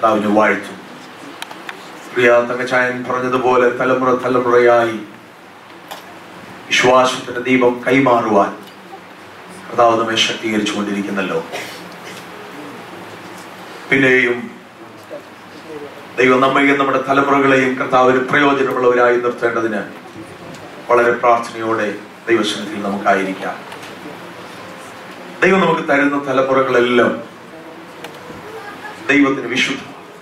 കർത്താവിനെ വാഴ്ത്തും പ്രിയ തങ്കച്ചായൻ പറഞ്ഞതുപോലെ തലമുറ തലമുറയായി വിശ്വാസത്തിന്റെ ദീപം കൈമാറുവാൻ കർത്താവ് നമ്മെ ശക്തീകരിച്ചു കൊണ്ടിരിക്കുന്നല്ലോ പിന്നെയും ദൈവം നമ്മയും നമ്മുടെ തലമുറകളെയും കർത്താവിന് പ്രയോജനമുള്ളവരായി നിർത്തേണ്ടതിന് വളരെ പ്രാർത്ഥനയോടെ ദൈവസന്നിധിയിൽ നമുക്കായിരിക്കാം ദൈവം നമുക്ക് തരുന്ന തലമുറകളെല്ലാം ദൈവത്തിന് വിശുദ്ധ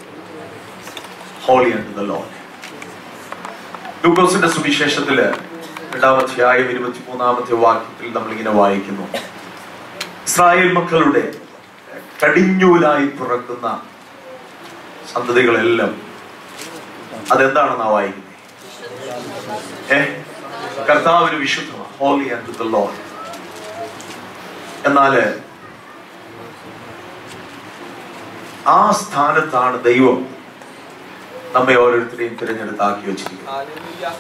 ഹോളി ആൻഡ് ദ ലോഡ് ലൂക്കോസിന്റെ സുവിശേഷത്തില് രണ്ടാമധ്യായം ഇരുപത്തിമൂന്നാമത്തെ വാക്യത്തിൽ നമ്മൾ ഇങ്ങനെ വായിക്കുന്നു ഇസ്രായേൽ മക്കളുടെ കടിഞ്ഞൂലായി പിറക്കുന്ന സന്തതികളെല്ലാം അതെന്താണെന്നാ വായിക്കുന്നത് ഏ കർത്താവിന് വിശുദ്ധമാണ് ഹോളി ആൻഡ് ദ ലോഡ് എന്നാല് ആ സ്ഥാനത്താണ് ദൈവം നമ്മെ ഓരോരുത്തരെയും തിരഞ്ഞെടുത്താക്കി വെച്ചിരിക്കുന്നത്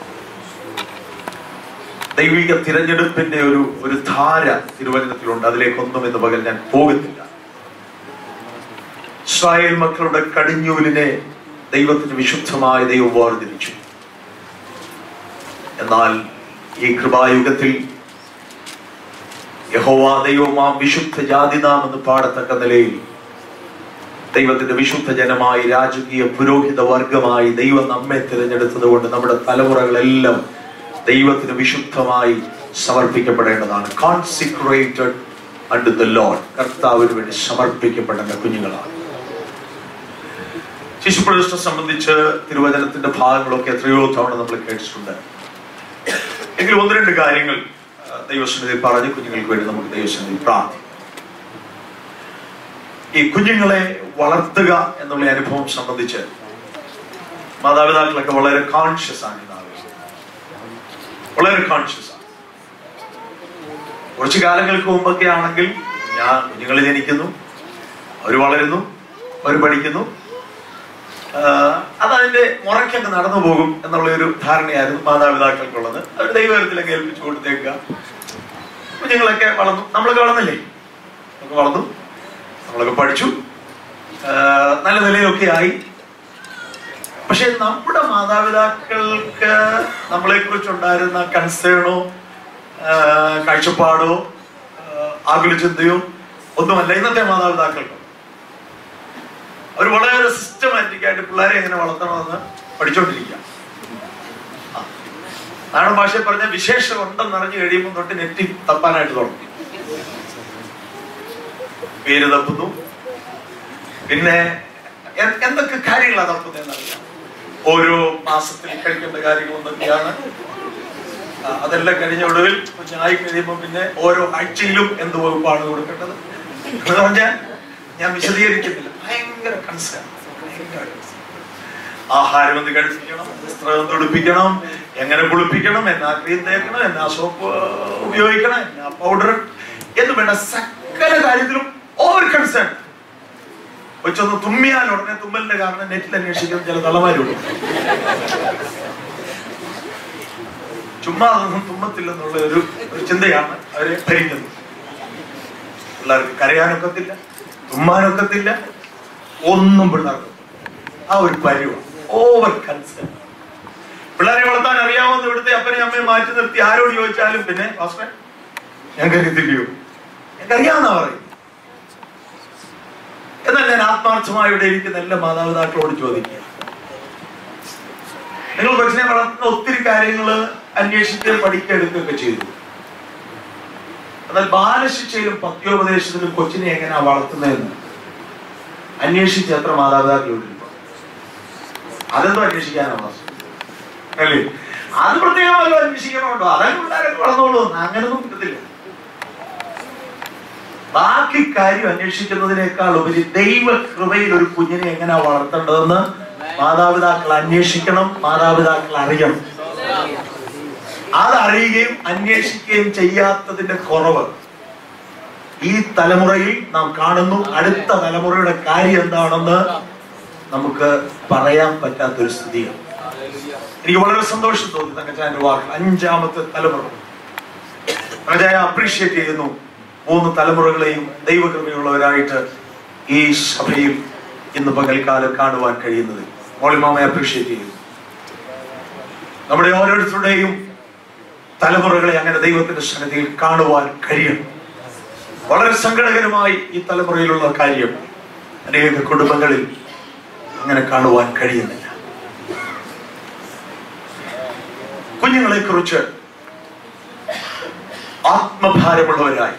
ദൈവിക തിരഞ്ഞെടുപ്പിന്റെ ഒരു ഒരു ധാര തിരുവചനത്തിലുണ്ട് അതിലേക്കൊന്നും ഇന്ന് പകൽ ഞാൻ പോകുന്നില്ല ഇസ്രായേൽ മക്കളുടെ കടിഞ്ഞൂലിനെ ദൈവത്തിന് വിശുദ്ധമായ ദൈവം വേർതിരിച്ചു എന്നാൽ ഈ കൃപായുഗത്തിൽ യഹോവ ദൈവമാം വിശുദ്ധ ജാതിനാം എന്ന് പാടത്തക്ക നിലയിൽ ദൈവത്തിന്റെ വിശുദ്ധ ജനമായി രാജകീയ പുരോഹിത വർഗമായി ദൈവം നമ്മെ തിരഞ്ഞെടുത്തത് കൊണ്ട് നമ്മുടെ തലമുറകളെല്ലാം ദൈവത്തിന് വിശുദ്ധമായി സമർപ്പിക്കപ്പെടേണ്ടതാണ് കോൺസിക്രേറ്റഡ് അണ്ട് ദ ലോഡ് കർത്താവിന് വേണ്ടി സമർപ്പിക്കപ്പെടേണ്ട കുഞ്ഞുങ്ങളാണ് ശിശുപ്രതിഷ്ഠ സംബന്ധിച്ച് തിരുവചനത്തിന്റെ ഭാഗങ്ങളൊക്കെ എത്രയോ തവണ നമ്മൾ കേട്ടിട്ടുണ്ട് എങ്കിലും ഒന്ന് രണ്ട് കാര്യങ്ങൾ ആ, ദൈവസന്നിധി പറഞ്ഞ് കുഞ്ഞുങ്ങൾക്ക് വേണ്ടി നമുക്ക് ദൈവസന്നിധി പ്രാർത്ഥിക്കാം ഈ കുഞ്ഞുങ്ങളെ വളർത്തുക എന്നുള്ള അനുഭവം സംബന്ധിച്ച് മാതാപിതാക്കളൊക്കെ വളരെ കോൺഷ്യസ് ആണ് ഈ നാളുകളിൽ വളരെ കോൺഷ്യസ് ആണ് കുറച്ചു കാലങ്ങൾക്ക് മുമ്പൊക്കെ ആണെങ്കിൽ ഞാൻ കുഞ്ഞുങ്ങൾ ജനിക്കുന്നു അവർ വളരുന്നു അവർ പഠിക്കുന്നു ആഹ് അതതിന്റെ മുറയ്ക്കങ്ങ് നടന്നു പോകും എന്നുള്ള ഒരു ധാരണയായിരുന്നു മാതാപിതാക്കൾക്കുള്ളത് അവർ ദൈവത്തിലൊക്കെ ഏൽപ്പിച്ചു കൊടുത്തേക്കുക കുഞ്ഞുങ്ങളൊക്കെ വളർന്നു നമ്മളൊക്കെ വളർന്നില്ലേ നമുക്ക് വളർന്നു നമ്മളൊക്കെ പഠിച്ചു ആഹ് നല്ല നിലയിലൊക്കെ ആയി പക്ഷെ നമ്മുടെ മാതാപിതാക്കൾക്ക് നമ്മളെ കുറിച്ചുണ്ടായിരുന്ന കൺസേണോ കാഴ്ചപ്പാടോ ആഹ് ആകുലചിന്തയോ ഒന്നുമല്ല ഇന്നത്തെ മാതാപിതാക്കൾക്ക് അവർ വളരെ സിസ്റ്റമാറ്റിക് ആയിട്ട് പിള്ളേരെ എങ്ങനെ വളർത്തണമെന്ന് പഠിച്ചോണ്ടിരിക്കുക ആ. നാടൻ ഭാഷയിൽ പറഞ്ഞ വിശേഷം ഉണ്ടെന്ന് അറിഞ്ഞു കഴിയുമ്പോൾ തൊട്ട് നെറ്റി തപ്പാനായിട്ട് തുടങ്ങി പേര് തപ്പുന്നു പിന്നെ എ- എന്തൊക്കെ കാര്യങ്ങളാണ് തപ്പുന്നതെന്ന് അറിയാം ഓരോ മാസത്തിൽ കഴിക്കേണ്ട കാര്യങ്ങൾ എന്തൊക്കെയാണ് ആ, അതെല്ലാം കഴിഞ്ഞ ഒടുവിൽ കുഞ്ഞായി കഴിയുമ്പോൾ പിന്നെ ഓരോ ആഴ്ചയിലും എന്ത് വകുപ്പാണ് കൊടുക്കേണ്ടത് എന്ന് പറഞ്ഞാൽ ഞാൻ വിശദീകരിക്കുന്നില്ല ഭയങ്കര കൺസേൺ ഭയങ്കര concern. ആഹാരം എന്ത് കഴിപ്പിക്കണം വസ്ത്രം എന്ത് ഉടുപ്പിക്കണം എങ്ങനെ കുളിപ്പിക്കണം എന്നാ ക്രീം തേക്കണം എന്നാ സോപ്പ് ഉപയോഗിക്കണം എന്നാ പൗഡർ എന്ന് വേണ്ട സകല കാര്യത്തിലും ഓവർ കൺസേൺ കൊച്ചൊന്ന് തുമ്മിയാൽ ഉടനെ തുമ്മലിന്റെ കാരണം നെറ്റിൽ അന്വേഷിക്കുന്ന ചില തളമാരുണ്ട് ചുമ്മാ അതൊന്നും തുമ്മത്തില്ലെന്നുള്ള ഒരു ഒരു ചിന്തയാണ് അവരെ ധരിക്കുന്നത് പിള്ളേർക്ക് കരയാനൊക്കത്തില്ല തുമ്മാനൊക്കത്തില്ല ഒന്നും പിള്ളേർക്ക് ആ ഒരു പരിവാണ് ഓവർ കൺസേൺ പിള്ളേരെ വളർത്താൻ അറിയാവുന്ന ഇവിടുത്തെ അപ്പനെയും അമ്മയും മാറ്റി നിർത്തി ആരോട് ചോദിച്ചാലും പിന്നെ വാസ്തവ ഞാൻ കരുതില്ലയോ എനിക്കറിയാവുന്ന പറയും എന്നാൽ ഞാൻ ആത്മാർത്ഥമായി ഇവിടെ ഇരിക്കുന്ന എല്ലാ മാതാപിതാക്കളോട് ചോദിക്കുക നിങ്ങൾ കൊച്ചിനെ വളർത്തുന്ന ഒത്തിരി കാര്യങ്ങൾ അന്വേഷിക്കുകയും പഠിക്കുകയും എടുക്കുകയൊക്കെ ചെയ്തു എന്നാൽ ബാലശിക്ഷയിലും പത്യോപദേശത്തിലും കൊച്ചിനെ എങ്ങനെയാ വളർത്തുന്നതെന്ന് അന്വേഷിച്ച് എത്ര മാതാപിതാക്കളുണ്ട് ഇപ്പൊ? അതെന്തോ അന്വേഷിക്കാനാണ് വാസ്തു അല്ലേ അത് പ്രത്യേകം വല്ലതും അന്വേഷിക്കണമുണ്ടോ അതായത് പിള്ളേരൊക്കെ വളർന്നോളൂ അങ്ങനൊന്നും കിട്ടത്തില്ല ബാക്കി കാര്യം അന്വേഷിക്കുന്നതിനേക്കാൾ ഉപരി ദൈവ കൃപയിൽ ഒരു കുഞ്ഞിനെ എങ്ങനെയാ വളർത്തേണ്ടതെന്ന് മാതാപിതാക്കൾ അന്വേഷിക്കണം മാതാപിതാക്കൾ അറിയണം അത് അറിയുകയും അന്വേഷിക്കുകയും ചെയ്യാത്തതിന്റെ കുറവ് ഈ തലമുറയിൽ നാം കാണുന്നു അടുത്ത തലമുറയുടെ കാര്യം എന്താണെന്ന് നമുക്ക് പറയാൻ പറ്റാത്തൊരു സ്ഥിതിയാണ് എനിക്ക് വളരെ സന്തോഷം തോന്നി തങ്കച്ചാന്റെ വാക്ക് അഞ്ചാമത്തെ തലമുറ തങ്കച്ചായ അപ്രീഷിയേറ്റ് ചെയ്യുന്നു മൂന്ന് തലമുറകളെയും ദൈവകൃപയുള്ളവരായിട്ട് ഈ സഭയിൽ ഇന്ന് പകൽക്കാലം കാണുവാൻ കഴിയുന്നത് മോളിമാമയെ അപ്രീഷിയേറ്റ് ചെയ്യുന്നു നമ്മുടെ ഓരോരുത്തരുടെയും തലമുറകളെ അങ്ങനെ ദൈവത്തിന്റെ സന്നിധിയിൽ കാണുവാൻ കഴിയണം വളരെ സങ്കടകരമായി ഈ തലമുറയിലുള്ള കാര്യം അനേക കുടുംബങ്ങളിൽ അങ്ങനെ കാണുവാൻ കഴിയുന്നില്ല കുഞ്ഞുങ്ങളെ കുറിച്ച് ആത്മഭാരമുള്ളവരായി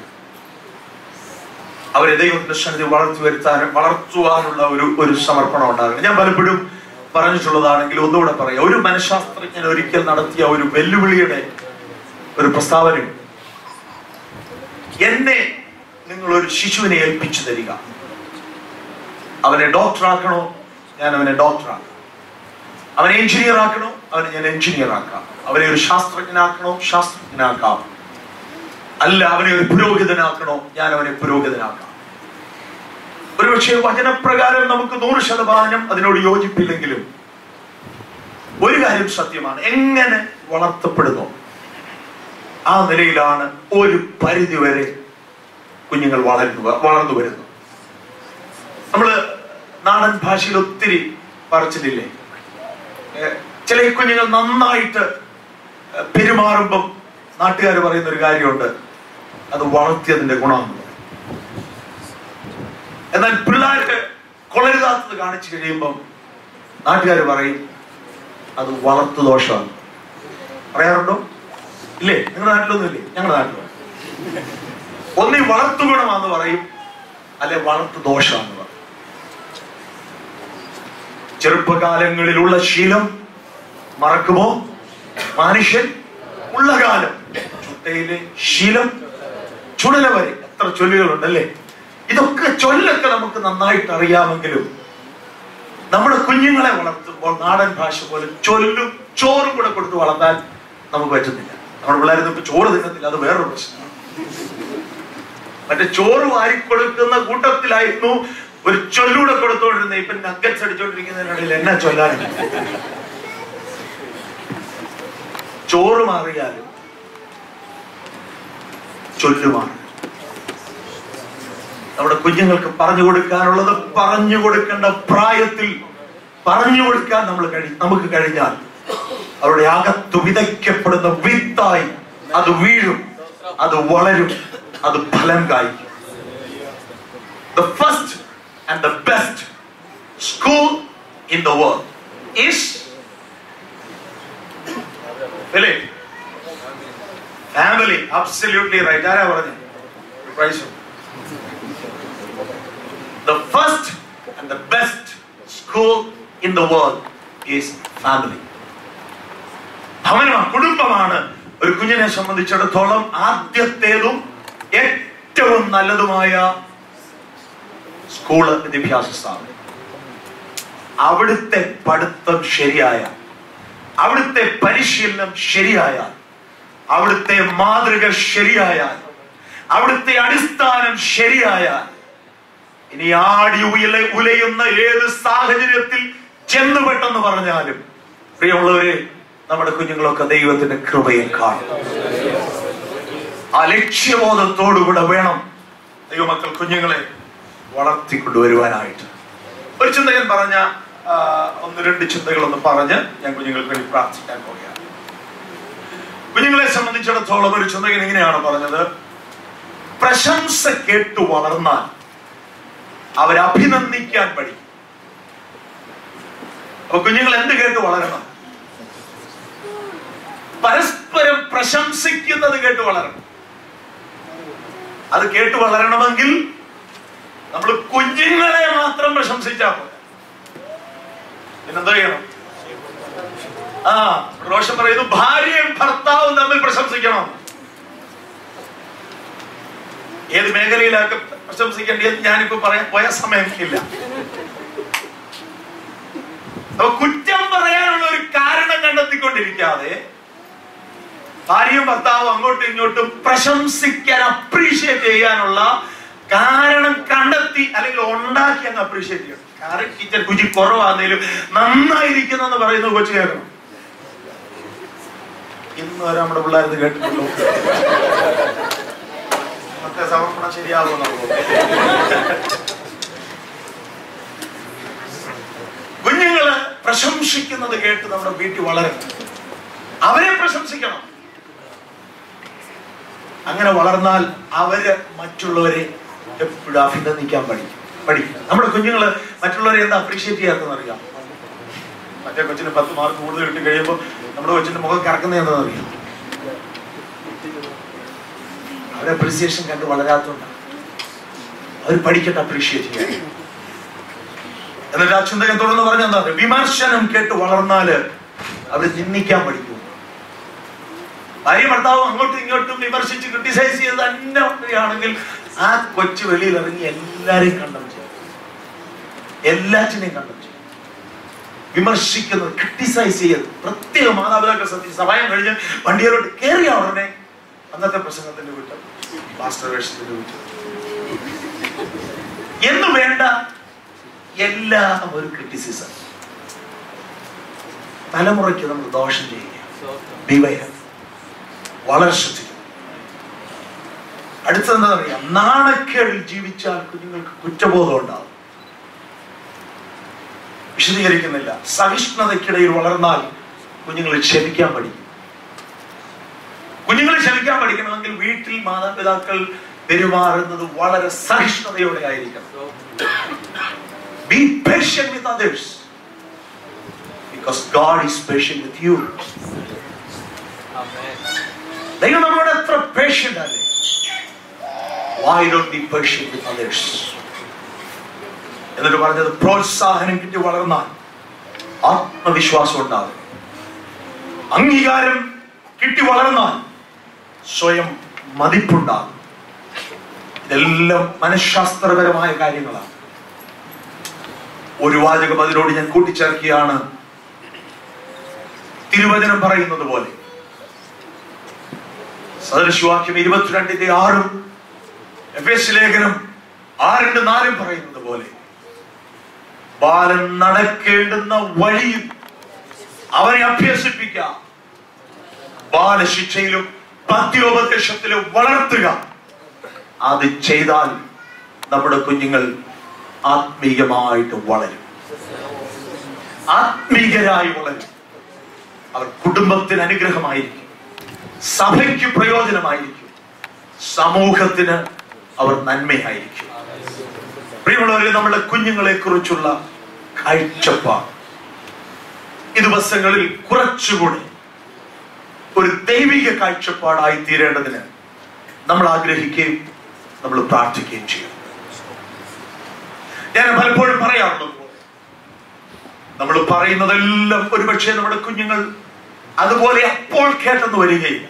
അവരെ ദൈവത്തിന്റെ സന്നിധി വളർത്തി വരുത്താനും വളർത്തുവാനുള്ള ഒരു ഒരു സമർപ്പണം ഉണ്ടാകണം ഞാൻ പലപ്പോഴും പറഞ്ഞിട്ടുള്ളതാണെങ്കിൽ ഒന്നുകൂടെ പറയാം ഒരു മനഃശാസ്ത്രജ്ഞൻ ഒരിക്കൽ നടത്തിയ ഒരു വെല്ലുവിളിയുടെ ഒരു പ്രസ്താവനയുണ്ട് എന്നെ നിങ്ങൾ ഒരു ശിശുവിനെ ഏൽപ്പിച്ചു തരിക അവനെ ഡോക്ടറാക്കണോ ഞാൻ അവനെ ഡോക്ടറാക്കാം അവനെ എഞ്ചിനീയർ ആക്കണോ അവനെ ഞാൻ എഞ്ചിനീയർ ആക്കാം അവനെ ഒരു ശാസ്ത്രജ്ഞനാക്കണോ ശാസ്ത്രജ്ഞനാക്കാം അല്ല അവനെ ഒരു പുരോഹിതനാക്കണോ ഞാൻ അവനെ പുരോഹിതനാക്കാം ഒരുപക്ഷെ വചനപ്രകാരം നമുക്ക് നൂറ് ശതമാനം അതിനോട് യോജിപ്പില്ലെങ്കിലും ഒരു കാര്യം സത്യമാണ് എങ്ങനെ വളർത്തപ്പെടുന്നു ആ നിലയിലാണ് ഒരു പരിധി വരെ കുഞ്ഞുങ്ങൾ വളർന്നു വളർന്നു വരുന്നു നമ്മള് നാടൻ ഭാഷയിൽ ഒത്തിരി പറച്ചിലില്ലേ ഏ, ചില കുഞ്ഞുങ്ങൾ നന്നായിട്ട് ഏ, പെരുമാറുമ്പം നാട്ടുകാർ പറയുന്ന ഒരു കാര്യമുണ്ട് അത് വളർത്തിയതിന്റെ ഗുണമെന്ന് പറയും. എന്നാൽ പിള്ളേർക്ക് കൊളരുതാത്തത് കാണിച്ചു കഴിയുമ്പം നാട്ടുകാർ പറയും അത് വളർത്തു ദോഷമാണ് പറയാറുണ്ടോ ഇല്ലേ നിങ്ങളുടെ നാട്ടിലൊന്നും ഇല്ലേ ഞങ്ങളുടെ നാട്ടിലോ ഒന്നി വളർത്തു ഗുണമാന്ന് പറയും അല്ലെ വളർത്തു ദോഷമാന്ന് പറയും ചെറുപ്പകാലങ്ങളിലുള്ള ശീലം മറക്കുമോ മനുഷ്യൻ ഉള്ള കാലം ചുട്ടയിലെ ശീലം ചുടല വരെ എത്ര ചൊല്ലുകളുണ്ടല്ലേ ഇതൊക്കെ ചൊല്ലൊക്കെ നമുക്ക് നന്നായിട്ട് അറിയാമെങ്കിലും നമ്മുടെ കുഞ്ഞുങ്ങളെ വളർത്തുമ്പോൾ നാടൻ ഭാഷ പോലെ ചൊല്ലും ചോറും കൂടെ കൊടുത്ത് വളർത്താൻ നമുക്ക് പറ്റുന്നില്ല നമ്മുടെ പിള്ളേരൊന്നും ഇപ്പൊ ചോറ് തിന്നത്തില്ല അത് വേറൊരു പ്രശ്നമാണ് മറ്റേ ചോറ് വാരി കൊടുക്കുന്ന കൂട്ടത്തിലായിരുന്നു ഒരു ചൊല്ലൂടെ കൊടുത്തോണ്ടിരുന്നത് ഇപ്പൊ നഗറ്റ്സ് അടിച്ചോണ്ടിരിക്കുന്നതിനിടയിൽ എന്നാ ചൊല്ലാനില്ല ചോറ് മാറിയാലും ചൊല്ലുമാറി നമ്മുടെ കുഞ്ഞുങ്ങൾക്ക് പറഞ്ഞു കൊടുക്കാനുള്ളത് പറഞ്ഞു കൊടുക്കേണ്ട പ്രായത്തിൽ പറഞ്ഞു കൊടുക്കാൻ നമ്മൾ കഴി നമുക്ക് കഴിഞ്ഞാൽ അവരുടെ അകത്ത് വിതയ്ക്കപ്പെടുന്ന വിത്തായി അത് വീഴും അത് വളരും അത് ഫലം കായ്ക്കും the first and the best school in the world is Philip. Family, absolutely right. ആരാ പറഞ്ഞു prize The first and the best school in the world is family. ഭവനമാണ് കുടുംബമാണ് ഒരു കുഞ്ഞിനെ സംബന്ധിച്ചിടത്തോളം ആദ്യത്തേതും ഏറ്റവും നല്ലതുമായ സ്കൂള് വിദ്യാഭ്യാസ സ്ഥാപനം അവിടുത്തെ പഠിത്തം ശരിയായ അവിടുത്തെ പരിശീലനം ശരിയായാൽ അവിടുത്തെ മാതൃക ശരിയായാൽ അവിടുത്തെ അടിസ്ഥാനം ശരിയായാൽ ഇനി ആടി ഉയല ഉലയുന്ന ഏത് സാഹചര്യത്തിൽ ചെന്നുപെട്ടെന്ന് പറഞ്ഞാലും പ്രിയമുള്ളവരെ നമ്മുടെ കുഞ്ഞുങ്ങളൊക്കെ ദൈവത്തിന്റെ കൃപയിൽ കാണും ആ ലക്ഷ്യബോധത്തോടുകൂടെ വേണം ദൈവമക്കൾ കുഞ്ഞുങ്ങളെ വളർത്തിക്കൊണ്ടുവരുവാനായിട്ട് ഒരു ചിന്തകൻ പറഞ്ഞ ആ, ഒന്ന് രണ്ട് ചിന്തകളൊന്ന് പറഞ്ഞ് ഞാൻ കുഞ്ഞുങ്ങൾക്ക് വേണ്ടി പ്രാർത്ഥിക്കാൻ പോവുകയാണ് കുഞ്ഞുങ്ങളെ സംബന്ധിച്ചിടത്തോളം ഒരു ചിന്തകൻ ഇങ്ങനെയാണ് പറഞ്ഞത് പ്രശംസ കേട്ടു വളർന്നാൽ അവരെ അഭിനന്ദിക്കാൻ പഠിക്കും അപ്പൊ കുഞ്ഞുങ്ങൾ എന്ത് കേട്ട് വളരണം പരസ്പരം പ്രശംസിക്കുന്നത് കേട്ട് വളരണം അത് കേട്ട് വളരണമെങ്കിൽ നമ്മൾ കുഞ്ഞുങ്ങളെ മാത്രം പ്രശംസിച്ചാൽ പോരാ പിന്നെന്താ ചെയ്യണം ആ റോഷൻ പറയുന്നു ഭാര്യയും ഭർത്താവും തമ്മിൽ പ്രശംസിക്കണം ഏത് മേഖലയിലാക്കി പ്രശംസിക്കേണ്ടത് ഞാനിപ്പോ പറയാൻ പോയ സമയം ഇല്ല അപ്പൊ കുറ്റം പറയാനുള്ള ഒരു കാരണം കണ്ടെത്തിക്കൊണ്ടിരിക്കാതെ ഭാര്യയും ഭർത്താവും അങ്ങോട്ടും ഇങ്ങോട്ടും പ്രശംസിക്കാൻ അപ്രീഷിയേറ്റ് ചെയ്യാനുള്ള കാരണം കണ്ടെത്തി അല്ലെങ്കിൽ ഉണ്ടാക്കി അങ്ങ് അപ്രീഷിയേറ്റ് ചെയ്യണം കാരണം കിച്ചൺ രുചി കുറവാന്നേലും നന്നായിരിക്കുന്നെന്ന് പറയുന്ന കൊച്ചു കേൾക്കണം ഇന്ന് വരെ നമ്മുടെ പിള്ളേരത് കേട്ടിട്ടുള്ളൂ ഇന്നത്തെ സമർപ്പണം ശരിയാകുമെന്നുള്ളൂ പ്രശംസിക്കുന്നത് കേട്ട് നമ്മുടെ വീട്ടിൽ വളരണം അവരെ പ്രശംസിക്കണം അങ്ങനെ വളർന്നാൽ അവര് മറ്റുള്ളവരെ എപ്പോഴും അഭിനന്ദിക്കാൻ പഠിക്കും പഠിക്കും നമ്മുടെ കുഞ്ഞുങ്ങള് മറ്റുള്ളവരെ എന്താ അപ്രീഷിയേറ്റ് ചെയ്യാത്തതെന്ന് അറിയാം മറ്റേ കൊച്ചിന് പത്ത് മാർക്ക് കൂടുതൽ കിട്ടി കഴിയുമ്പോൾ നമ്മുടെ കൊച്ചിന്റെ മുഖം കറക്കുന്ന എന്താണെന്ന് അറിയാം അവരെ അപ്രീസിയേഷൻ കണ്ട് വളരാത്തോണ്ടാണ് അവർ പഠിക്കട്ടെ അപ്രീഷിയേറ്റ് ചെയ്യാൻ എന്നിട്ട് ആ ചിന്തകൻ തുടർന്ന് പറഞ്ഞ എന്താ വിമർശനം കേട്ട് വളർന്നാല് അവർ നിന്ദിക്കാൻ പഠിക്കും ഭാര്യ ഭർത്താവും അങ്ങോട്ടും ഇങ്ങോട്ടും വിമർശിച്ച് ക്രിട്ടിസൈസ് ചെയ്ത് തന്നെ ആണെങ്കിൽ ആ കൊച്ചു വെളിയിൽ ഇറങ്ങി എല്ലാരെയും കണ്ടം ചെയ്യും എല്ലാറ്റിനെയും കണ്ടം ചെയ്യും വിമർശിക്കുന്നത് ക്രിട്ടിസൈസ് ചെയ്ത് പ്രത്യേക മാതാപിതാക്കൾ ശ്രദ്ധിച്ച് സഹായം കഴിഞ്ഞ് വണ്ടിയിലോട്ട് കയറിയ ഉടനെ അന്നത്തെ പ്രസംഗത്തിന്റെ വിട്ട് മാസ്റ്റർ വേഷത്തിന്റെ വിട്ട് എന്ന് വേണ്ട എല്ലാം ഒരു ക്രിറ്റിസിസം തലമുറയ്ക്ക് നമ്മൾ ദോഷം ചെയ്യുക ഡിവൈൻ വളരെ ശ്രദ്ധിക്കണം അടുത്തതെന്താ പറയാ നാണക്കേടിൽ ജീവിച്ചാൽ കുഞ്ഞുങ്ങൾക്ക് കുറ്റബോധം ഉണ്ടാവും വിശദീകരിക്കുന്നില്ല സഹിഷ്ണുതയ്ക്കിടയിൽ വളർന്നാൽ കുഞ്ഞുങ്ങൾ ക്ഷമിക്കാൻ പഠിക്കും കുഞ്ഞുങ്ങൾ ക്ഷമിക്കാൻ പഠിക്കണമെങ്കിൽ വീട്ടിൽ മാതാപിതാക്കൾ പെരുമാറുന്നത് വളരെ സഹിഷ്ണുതയോടെ ആയിരിക്കണം Be patient with others. Because God is patient with you. ദൈവം നമ്മളോട് എത്ര പേഷ്യന്റ് അല്ലേ why don't be patient with others എന്നിട്ട് പറഞ്ഞത് പ്രോത്സാഹനം കിട്ടി വളർന്നാൽ ആത്മവിശ്വാസം ഉണ്ടാകും അംഗീകാരം കിട്ടി വളർന്നാൽ സ്വയം മതിപ്പുണ്ടാകും ഇതെല്ലാം മനഃശാസ്ത്രപരമായ കാര്യങ്ങളാണ് ഒരു വാചകം അതിനോട് ഞാൻ കൂട്ടിച്ചേർക്കുകയാണ് തിരുവചനം പറയുന്നത് പോലെ സദൃശവാക്യം ഇരുപത്തിരണ്ടിന്റെ ആറും എഫ് എസ് ലേഖനം ആറിന്റെ നാലും പറയുന്നത് പോലെ ബാലൻ നടക്കേണ്ടുന്ന വഴിയും അവനെ അഭ്യസിപ്പിക്കാം ബാലശിക്ഷയിലും പദ്യോപദേശത്തിലും വളർത്തുക അത് ചെയ്താൽ നമ്മുടെ കുഞ്ഞുങ്ങൾ ആത്മീയമായിട്ട് വളരും ആത്മീയരായി വളരും അവർ കുടുംബത്തിന് അനുഗ്രഹമായിരിക്കും സഭയ്ക്ക് പ്രയോജനമായിരിക്കും സമൂഹത്തിന് അവർ നന്മയായിരിക്കും പ്രിയമുള്ളവരെ നമ്മുടെ കുഞ്ഞുങ്ങളെ കുറിച്ചുള്ള കാഴ്ചപ്പാട് ഈ ദിവസങ്ങളിൽ കുറച്ചുകൂടി ഒരു ദൈവിക കാഴ്ചപ്പാടായി തീരേണ്ടതിന് നമ്മൾ ആഗ്രഹിക്കുകയും നമ്മൾ പ്രാർത്ഥിക്കുകയും ചെയ്യും ഞാൻ പലപ്പോഴും പറയാറുള്ളത് പോലെ നമ്മൾ പറയുന്നതെല്ലാം ഒരുപക്ഷെ നമ്മുടെ കുഞ്ഞുങ്ങൾ അതുപോലെ അപ്പോൾ കേട്ടെന്ന് വരികയില്ല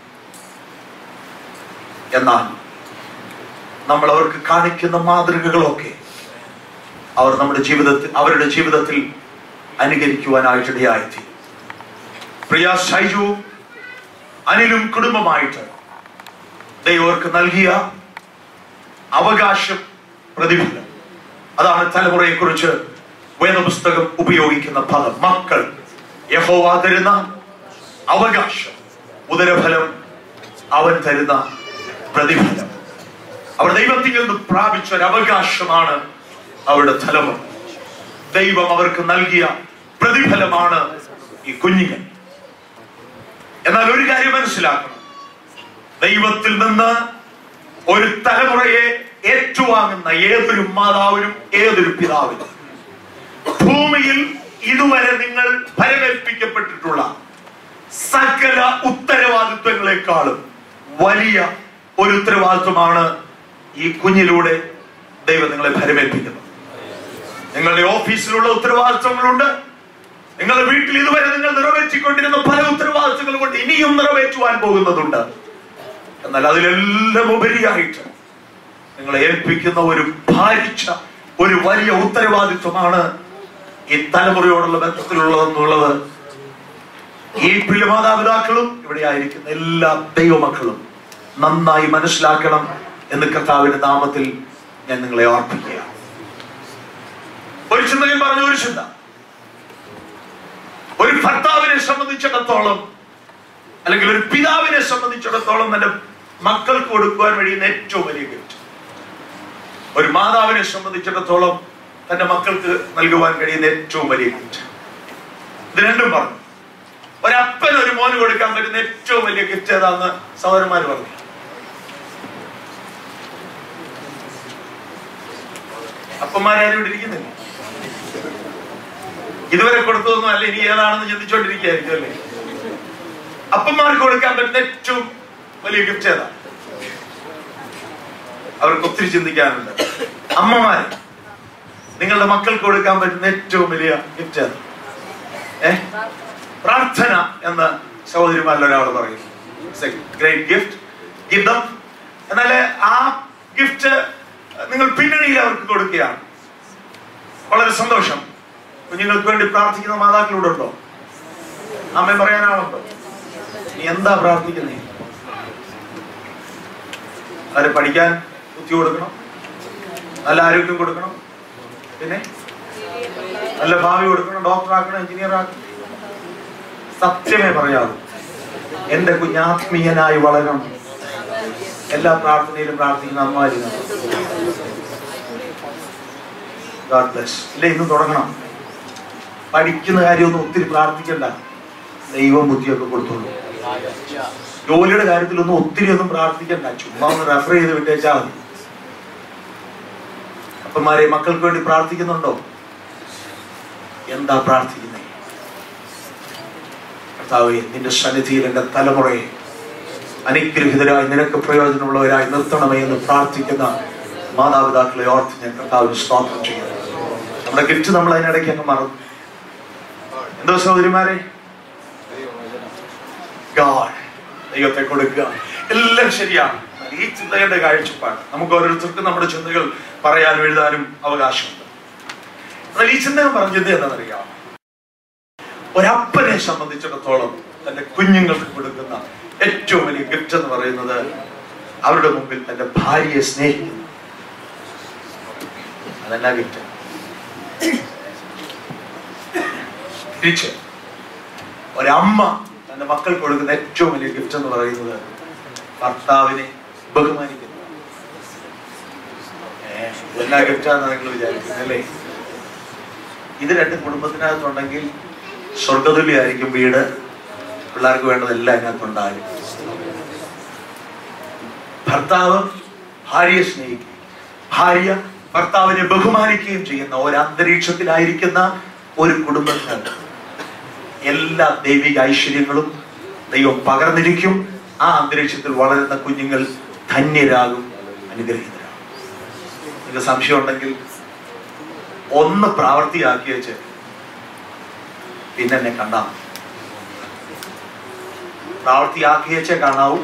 എന്നാൽ നമ്മൾ അവർക്ക് കാണിക്കുന്ന മാതൃകകളൊക്കെ അവർ നമ്മുടെ ജീവിതത്തിൽ അവരുടെ ജീവിതത്തിൽ അനുകരിക്കുവാനായിട്ടിടയായിത്തീരും പ്രിയ ഷൈജു അനിലും കുടുംബമായിട്ട് ദൈവർക്ക് നൽകിയ അവകാശം പ്രതിഫലം അതാണ് തലമുറയെ കുറിച്ച് വേദപുസ്തകം ഉപയോഗിക്കുന്ന പദം മക്കൾ യഹോവ തരുന്ന അവകാശം ഉദരഫലം അവൻ തരുന്ന പ്രതിഫലം അവർ ദൈവത്തിൽ നിന്ന് പ്രാപിച്ച ഒരു അവകാശമാണ് അവരുടെ തലമുറ ദൈവം അവർക്ക് നൽകിയ പ്രതിഫലമാണ് ഈ കുഞ്ഞുങ്ങൾ എന്നാൽ ഒരു കാര്യം മനസ്സിലാക്കണം ദൈവത്തിൽ നിന്ന് ഒരു തലമുറയെ ഏറ്റുവാങ്ങുന്ന ഏതൊരു മാതാവിനും ഏതൊരു പിതാവിനും ഭൂമിയിൽ ഇതുവരെ നിങ്ങൾ ഫലമേൽപ്പിക്കപ്പെട്ടിട്ടുള്ള സകല ഉത്തരവാദിത്വങ്ങളെക്കാളും വലിയ ഒരു ഉത്തരവാദിത്വമാണ് ഈ കുഞ്ഞിലൂടെ ദൈവം നിങ്ങളെ ഫലമേൽപ്പിക്കുന്നത് നിങ്ങളുടെ ഓഫീസിലുള്ള ഉത്തരവാദിത്വങ്ങളുണ്ട് നിങ്ങളുടെ വീട്ടിൽ ഇതുവരെ നിങ്ങൾ നിറവേറ്റിക്കൊണ്ടിരുന്ന പല ഉത്തരവാദിത്വങ്ങൾ കൊണ്ട് ഇനിയും നിറവേറ്റുവാൻ പോകുന്നതുണ്ട് എന്നാൽ അതിലെല്ലാം ഉപരിയായിട്ട് നിങ്ങളെ ഏൽപ്പിക്കുന്ന ഒരു ഭാരിച്ച ഒരു വലിയ ഉത്തരവാദിത്വമാണ് ഈ തലമുറയോടുള്ള ബന്ധത്തിലുള്ളതെന്നുള്ളത് ഈ പ്രിയ മാതാപിതാക്കളും ഇവിടെ ആയിരിക്കുന്ന എല്ലാ ദൈവമക്കളും നന്നായി മനസ്സിലാക്കണം എന്ന് കർത്താവിന്റെ നാമത്തിൽ ഞാൻ നിങ്ങളെ ഓർപ്പിക്കുക ഒരു ചിന്തയും പറഞ്ഞു ഒരു ചിന്ത ഒരു ഭർത്താവിനെ സംബന്ധിച്ചിടത്തോളം അല്ലെങ്കിൽ ഒരു പിതാവിനെ സംബന്ധിച്ചിടത്തോളം തന്റെ മക്കൾക്ക് കൊടുക്കുവാൻ കഴിയുന്ന ഏറ്റവും വലിയ ഗിഫ്റ്റ് ഒരു മാതാവിനെ സംബന്ധിച്ചിടത്തോളം തന്റെ മക്കൾക്ക് നൽകുവാൻ കഴിയുന്ന ഏറ്റവും വലിയ ഗിഫ്റ്റ് ഇത് രണ്ടും പറഞ്ഞു ഒരപ്പൻ ഒരു മോന് കൊടുക്കാൻ പറ്റുന്ന ഏറ്റവും വലിയ ഗിഫ്റ്റ് ഏതാന്ന് സഹോദരന്മാർ പറഞ്ഞു അപ്പന്മാരാരും ഇവിടെ ഇരിക്കുന്നില്ല ഇതുവരെ കൊടുത്തതൊന്നും അല്ല ഇനി ഏതാണെന്ന് ചിന്തിച്ചോണ്ടിരിക്കുകയായിരിക്കും അല്ലേ അപ്പന്മാർക്ക് കൊടുക്കാൻ പറ്റുന്ന ഏറ്റവും വലിയ ഗിഫ്റ്റ് ഏതാ അവർക്ക് ഒത്തിരി ചിന്തിക്കാനുണ്ട് അമ്മമാര് നിങ്ങളുടെ മക്കൾക്ക് കൊടുക്കാൻ പറ്റുന്ന ഏറ്റവും വലിയ ഗിഫ്റ്റ് ഏതാ ഏ പ്രാർത്ഥന എന്ന് സഹോദരിമാരിൽ ഒരാൾ പറയുന്നു ഗ്രേറ്റ് ഗിഫ്റ്റ് ഗിഫ്റ്റ് എന്നാൽ ആ ഗിഫ്റ്റ് നിങ്ങൾ പിന്നണിയിൽ അവർക്ക് കൊടുക്കുകയാണ് വളരെ സന്തോഷം കുഞ്ഞുങ്ങൾക്ക് വേണ്ടി പ്രാർത്ഥിക്കുന്ന മാതാക്കളൂടെ ഉണ്ടോ അമ്മ പറയാനാളുണ്ടോ നീ എന്താ പ്രാർത്ഥിക്കുന്നേ അവരെ പഠിക്കാൻ ബുദ്ധി കൊടുക്കണം നല്ല ആരോഗ്യം കൊടുക്കണം പിന്നെ നല്ല ഭാവി കൊടുക്കണം ഡോക്ടർ ആക്കണം എഞ്ചിനീയർ ആക്കണം സത്യമേ പറയാവൂ എന്റെ കുഞ്ഞാത്മീയനായി വളരണം എല്ലാ പ്രാർത്ഥനയിലും പ്രാർത്ഥിക്കുന്ന അമ്മമാരിതാണ് God bless. ഇല്ല ഇന്ന് തുടങ്ങണം പഠിക്കുന്ന കാര്യമൊന്നും ഒത്തിരി പ്രാർത്ഥിക്കണ്ട ദൈവം ബുദ്ധിയൊക്കെ കൊടുത്തോളൂ ജോലിയുടെ കാര്യത്തിലൊന്നും ഒത്തിരി ഒന്നും പ്രാർത്ഥിക്കണ്ട ചുമ്മാ ഒന്ന് റെഫർ ചെയ്ത് വിട്ടേച്ചാൽ മതി അപ്പന്മാരെ മക്കൾക്ക് വേണ്ടി പ്രാർത്ഥിക്കുന്നുണ്ടോ എന്താ പ്രാർത്ഥിക്കുന്നത് കർത്താവെ നിന്റെ സന്നിധിയിൽ എന്റെ തലമുറയെ അനുഗ്രഹിതരായി നിനക്ക് പ്രയോജനമുള്ളവരായി നിർത്തണമേ എന്ന് പ്രാർത്ഥിക്കുന്ന മാതാപിതാക്കളെ ഓർത്ത് ഞാൻ കർത്താവിന് സ്തോത്രം ചെയ്യുന്നു നമ്മുടെ ഗിഫ്റ്റ് നമ്മൾ അതിനിടയ്ക്ക് അങ്ങ് മറന്നു എന്തോ സഹോദരിമാരെ ഗാഡ് ദൈവത്തെ കൊടുക്കുക എല്ലാം ശരിയാണ് എന്നാൽ ഈ ചിന്തകളുടെ കാഴ്ചപ്പാട് നമുക്ക് ഓരോരുത്തർക്കും നമ്മുടെ ചിന്തകൾ പറയാനും എഴുതാനും അവകാശമുണ്ട് എന്നാൽ ഈ ചിന്തകൾ പറഞ്ഞ ചിന്ത എന്താണെന്നറിയാം ഒരപ്പനെ സംബന്ധിച്ചിടത്തോളം തന്റെ കുഞ്ഞുങ്ങൾക്ക് കൊടുക്കുന്ന ഏറ്റവും വലിയ ഗിഫ്റ്റ് എന്ന് പറയുന്നത് അവരുടെ മുമ്പിൽ തന്റെ ഭാര്യയെ സ്നേഹിക്കുന്നു അതല്ല ഗിഫ്റ്റ് തിരിച്ച് ഒരമ്മ തന്റെ മക്കൾ കൊടുക്കുന്ന ഏറ്റവും വലിയ ഗിഫ്റ്റ് എന്ന് പറയുന്നത് ഭർത്താവിനെ ബഹുമാനിക്കുന്നു ഏ, ഇതെല്ലാ ഗിഫ്റ്റാന്ന് നിങ്ങൾ വിചാരിക്കുന്നത് അല്ലേ ഇത് രണ്ട് കുടുംബത്തിനകത്തുണ്ടെങ്കിൽ സ്വർഗതുല്യായിരിക്കും വീട് പിള്ളേർക്ക് വേണ്ടതെല്ലാം അതിനകത്തുണ്ടാകും ഭർത്താവ് ഭാര്യയെ സ്നേഹിക്കുകയും ഭാര്യ ഭർത്താവിനെ ബഹുമാനിക്കുകയും ചെയ്യുന്ന ഒരു അന്തരീക്ഷത്തിലായിരിക്കുന്ന ഒരു കുടുംബത്തിന് എല്ലാ ദൈവിക ഐശ്വര്യങ്ങളും ദൈവം പകർന്നിരിക്കും ആ അന്തരീക്ഷത്തിൽ വളരുന്ന കുഞ്ഞുങ്ങൾ ധന്യരാകും അനുഗ്രഹീതരാകും നിങ്ങൾക്ക് സംശയം ഉണ്ടെങ്കിൽ ഒന്ന് പ്രാവർത്തിയാക്കി വെച്ച് പിന്നെ എന്നെ കണ്ടാ മതി. പ്രാവർത്തിയാക്കി വെച്ചേ കാണാവൂ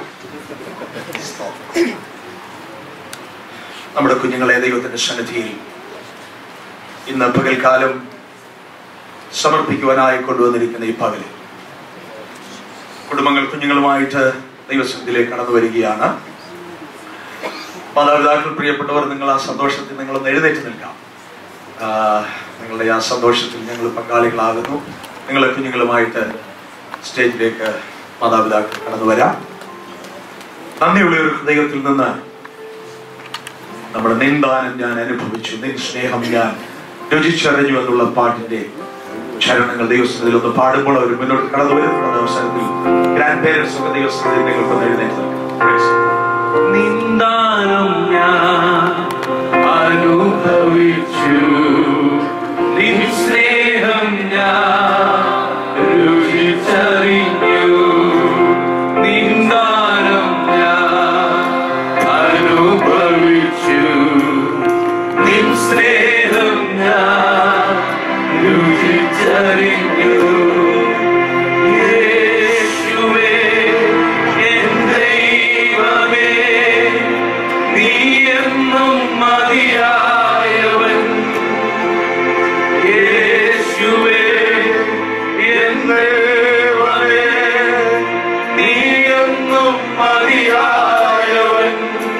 നമ്മുടെ കുഞ്ഞുങ്ങളെ ദൈവത്തിന്റെ സന്നിധിയിൽ ഇന്ന് പകൽക്കാലം സമർപ്പിക്കുവാനായി കൊണ്ടുവന്നിരിക്കുന്ന ഈ പകല് കുടുംബങ്ങൾ കുഞ്ഞുങ്ങളുമായിട്ട് ദൈവസന്നിധിയിലേക്ക് കടന്നു വരികയാണ് മാതാപിതാക്കൾ പ്രിയപ്പെട്ടവർ നിങ്ങൾ ആ സന്തോഷത്തിൽ നിങ്ങളൊന്ന് എഴുന്നേറ്റ് നിൽക്കാം ആ, നിങ്ങളുടെ ആ സന്തോഷത്തിൽ ഞങ്ങൾ പങ്കാളികളാകുന്നു നിങ്ങളെ കുഞ്ഞുങ്ങളുമായിട്ട് സ്റ്റേജിലേക്ക് മാതാപിതാക്കൾ കടന്നു വരാം നന്ദിയുള്ള ഒരു ഹൃദയത്തിൽ നിന്ന് നമ്മുടെ നിന്ദാനം ഞാൻ അനുഭവിച്ചു നിൻ സ്നേഹം ഞാൻ രുചിച്ചറിഞ്ഞു എന്നുള്ള പാട്ടിന്റെ ചരണങ്ങൾ ദൈവസ്ഥയിൽ ഒന്ന് പാടുമ്പോൾ അവർ മുന്നോട്ട് കടന്നു വരുന്ന അവസരത്തിൽ ഗ്രാൻഡ് പേരൻസ് ഒക്കെ ദൈവസ്ഥയിൽ നിങ്ങൾക്കൊന്ന് എഴുന്നേറ്റ് നിൽക്കാം. Praise God. നിന്ദാനം ഞാൻ അനുഭവിച്ചു നിൻ സ്നേഹം ഞാൻ രുചിച്ചറിഞ്ഞു നിന്ദാനം ഞാൻ അനുഭവിച്ചു നിൻ സ്നേഹം ഞാൻ രുചിച്ചറിഞ്ഞു യേശുവേ എൻ ദൈവമേ നീ എന്നും മതിയായവൻ യേശുവേ എൻ ദൈവമേ നീ എന്നും മതിയായവൻ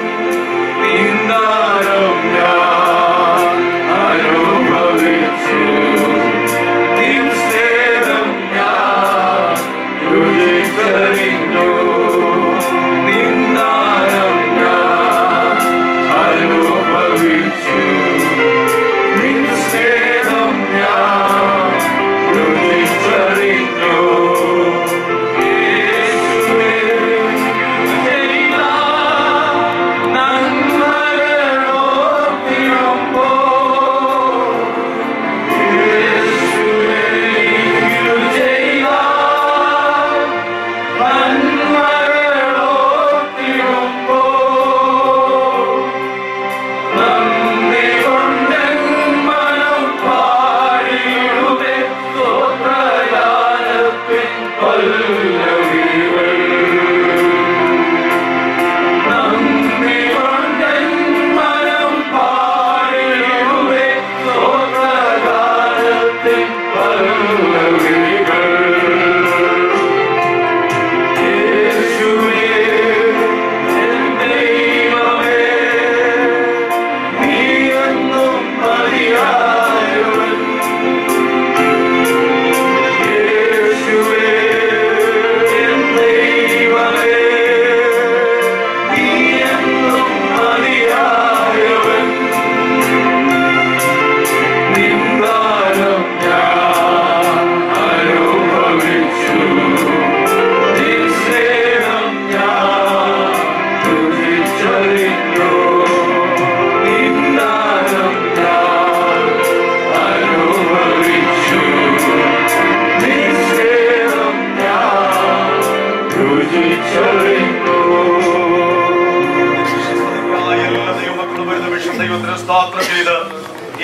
നിന്ദാനം ഞാൻ അനുഭവിച്ചു നിൻ സ്നേഹം